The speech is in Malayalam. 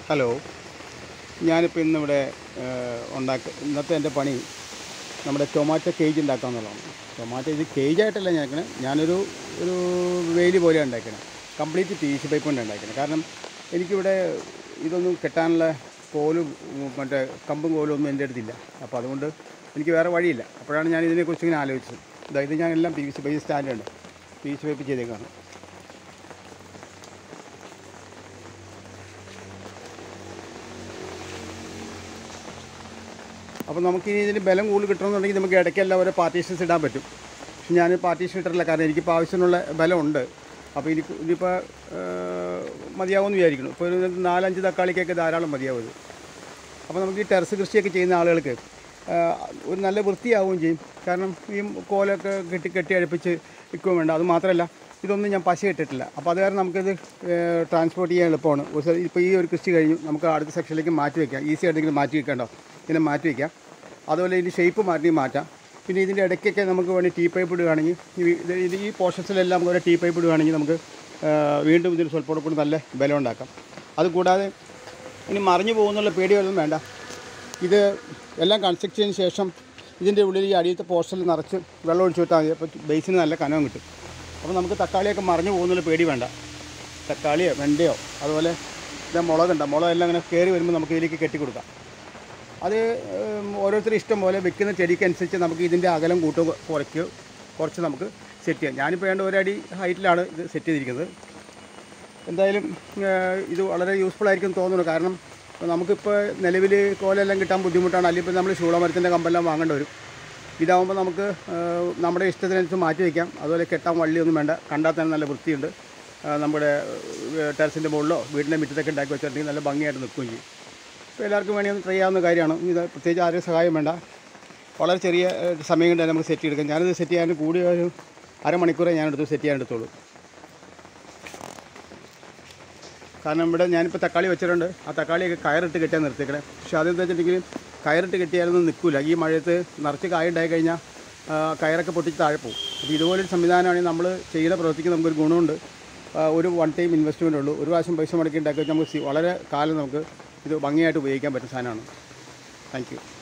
ഹലോ ഞാനിപ്പോൾ ഇന്നിവിടെ ഉണ്ടാക്ക ഇന്നത്തെ എൻ്റെ പണി നമ്മുടെ ടൊമാറ്റോ കേജ് ഉണ്ടാക്കുക എന്നുള്ളതാണ് ടൊമാറ്റോ ഇത് കേജായിട്ടല്ല ഞാൻ ഉണ്ടാക്കണേ ഞാനൊരു ഒരു വെയിൽ പോലെ ഉണ്ടാക്കണേ കംപ്ലീറ്റ് പി സി പൈപ്പ് കൊണ്ട് ഉണ്ടാക്കണേ കാരണം എനിക്കിവിടെ ഇതൊന്നും കെട്ടാനുള്ള കോലും ഉം, മറ്റേ കമ്പും കോലും ഒന്നും എൻ്റെ അടുത്തില്ല അപ്പോൾ അതുകൊണ്ട് എനിക്ക് വേറെ വഴിയില്ല അപ്പോഴാണ് ഞാൻ ഇതിനെക്കുറിച്ച് ഇങ്ങനെ ആലോചിച്ചത് ഇതാ ഇത് ഞാൻ എല്ലാം പി വി സി പൈപ്പ് സ്റ്റാൻഡുണ്ട് പി വി സി പൈപ്പ് ചെയ്തേക്കാണ് അപ്പോൾ നമുക്ക് ഇനി ഇതിന് ബലം കൂടുതൽ കിട്ടണമെന്നുണ്ടെങ്കിൽ നമുക്ക് ഇടയ്ക്കെല്ലാം ഓരോ പാർട്ടീഷൻസ് ഇടാൻ പറ്റും പക്ഷെ ഞാൻ പാർട്ടീഷൻ ഇട്ടിട്ടില്ല കാരണം എനിക്കിപ്പോൾ ആവശ്യത്തിനുള്ള ബലമുണ്ട് അപ്പോൾ എനിക്ക് ഇനിയിപ്പോൾ മതിയാവുമെന്ന് വിചാരിക്കണം ഇപ്പോൾ ഒരു നാലഞ്ച് തക്കാളിക്കൊക്കെ ധാരാളം മതിയാവും ഇത് അപ്പോൾ നമുക്ക് ഈ ടെറസ് കൃഷിയൊക്കെ ചെയ്യുന്ന ആളുകൾക്ക് ആ, ഒരു നല്ല വൃത്തിയാവുകയും ചെയ്യും കാരണം ഈ കോലൊക്കെ കെട്ടി കെട്ടി അടുപ്പിച്ച് നിൽക്കുകയും വേണ്ട അത് മാത്രമല്ല ഇതൊന്നും ഞാൻ പശ ഇട്ടിട്ടില്ല അപ്പോൾ അത് കാരണം നമുക്കിത് ട്രാൻസ്പോർട്ട് ചെയ്യാൻ എളുപ്പമാണ് ഒരു സ്ഥലം ഇപ്പോൾ ഈ ഒരു കൃഷി കഴിഞ്ഞു നമുക്ക് അടുത്ത സെക്ഷനിലേക്ക് മാറ്റി വയ്ക്കാം ഈസി ആയിട്ടെങ്കിലും മാറ്റി വെക്കണ്ടോ ഇങ്ങനെ മാറ്റി വയ്ക്കാം അതുപോലെ ഇതിൻ്റെ ഷേപ്പ് മാറ്റി മാറ്റാം പിന്നെ ഇതിൻ്റെ ഇടയ്ക്കൊക്കെ നമുക്ക് വേണമെങ്കിൽ ടീ പൈപ്പ് ഇടുകയാണെങ്കിൽ ഈ ഇത് ഇത് ഈ പോർഷൻസിലെല്ലാം നമുക്ക് ഒരു ടീ പൈപ്പ് ഇടുകയാണെങ്കിൽ നമുക്ക് ആ, വീണ്ടും ഇതിന് സ്വല്പം കൂടി നല്ല ബലം ഉണ്ടാക്കാം അതുകൂടാതെ ഇനി മറിഞ്ഞു പോകുന്നുള്ള പേടിയൊന്നും വേണ്ട ഇത് എല്ലാം കൺസ്ട്രക്ട് ചെയ്തതിന് ശേഷം ഇതിൻ്റെ ഉള്ളിൽ ഈ അടിയത്തെ പോർഷനിൽ നിറച്ച് വെള്ളം ഒഴിച്ചു വിട്ടാൽ മതി അപ്പോൾ ബേസിന് നല്ല കനവും കിട്ടും അപ്പോൾ നമുക്ക് തക്കാളിയൊക്കെ മറിഞ്ഞു പോകുന്നുള്ള പേടി വേണ്ട തക്കാളിയോ വെണ്ടയോ അതുപോലെ ഇതാ മുളകുണ്ട് മുളകെല്ലാം അങ്ങനെ കയറി വരുമ്പോൾ നമുക്ക് ഇതിലേക്ക് കെട്ടിക്കൊടുക്കാം അത് ഉം, ഓരോരുത്തരും ഇഷ്ടം പോലെ വെക്കുന്ന ചെടിക്ക് അനുസരിച്ച് നമുക്ക് ഇതിൻ്റെ അകലം കൂട്ടോ കുറയ്ക്കോ കുറച്ച് നമുക്ക് സെറ്റ് ചെയ്യാം ഞാനിപ്പോൾ വേണ്ട ഒരടി ഹൈറ്റിലാണ് ഇത് സെറ്റ് ചെയ്തിരിക്കുന്നത് എന്തായാലും ഏഹ്, ഇത് വളരെ യൂസ്ഫുൾ ആയിരിക്കും തോന്നുന്നു കാരണം നമുക്കിപ്പോൾ നിലവിൽ കോലെല്ലാം കിട്ടാൻ ബുദ്ധിമുട്ടാണ് അല്ലെങ്കിൽ ഇപ്പോൾ നമ്മൾ ശൂളമരത്തിൻ്റെ കമ്പെല്ലാം വാങ്ങേണ്ടി വരും ഇതാവുമ്പോൾ നമുക്ക് ഏഹ്, നമ്മുടെ ഇഷ്ടത്തിനനുസരിച്ച് മാറ്റി വയ്ക്കാം അതുപോലെ കെട്ടാൻ വള്ളിയൊന്നും വേണ്ട കണ്ടാൽ തന്നെ നല്ല വൃത്തിയുണ്ട് ഏഹ്, നമ്മുടെ ടെറസിൻ്റെ മുകളിലോ വീടിൻ്റെ മുറ്റത്തൊക്കെ ഉണ്ടാക്കി വെച്ചിട്ടുണ്ടെങ്കിൽ നല്ല ഭംഗിയായിട്ട് നിൽക്കുകയും ചെയ്യും അപ്പോൾ എല്ലാവർക്കും വേണമെങ്കിൽ ഒന്ന് ട്രൈ ചെയ്യാവുന്ന കാര്യമാണ് ഇത് പ്രത്യേകിച്ച് ആരും സഹായം വേണ്ട വളരെ ചെറിയ ഏഹ്, സമയം കൊണ്ട് തന്നെ നമുക്ക് സെറ്റ് ചെയ്തെടുക്കാം ഞാനിത് സെറ്റ് ചെയ്യാൻ കൂടിയ ഒരു അരമണിക്കൂറേ ഞാൻ എടുത്തു സെറ്റ് ചെയ്യാൻ എടുത്തുള്ളൂ കാരണം ഇവിടെ ഞാനിപ്പോൾ തക്കാളി വെച്ചിട്ടുണ്ട് ആ തക്കാളിയൊക്കെ കയറിട്ട് കെട്ടിയാൽ നിർത്തിക്കണേ പക്ഷെ അതെന്താ വെച്ചിട്ടുണ്ടെങ്കിൽ കയറിട്ട് കെട്ടിയാലൊന്നും നിൽക്കില്ല ഈ മഴയത്ത് നിറച്ച് കായ ഉണ്ടായി കഴിഞ്ഞാൽ ആ, കയറൊക്കെ പൊട്ടിച്ച് താഴെ പോകും അപ്പോൾ ഇതുപോലൊരു സംവിധാനമാണെങ്കിൽ നമ്മൾ ചെയ്യുന്ന പ്രവൃത്തിക്ക് നമുക്കൊരു ഗുണമുണ്ട് ആ, ഒരു വൺ ടൈം ഇൻവെസ്റ്റ്മെൻ്റ് ഉള്ളൂ ഒരു പ്രാവശ്യം പൈസ മുടക്കി ഉണ്ടാക്കി വെച്ചാൽ നമുക്ക് സി- വളരെ കാലം നമുക്ക് ഇത് ഭംഗിയായിട്ട് ഉപയോഗിക്കാൻ പറ്റുന്ന സാധനമാണ് താങ്ക് യു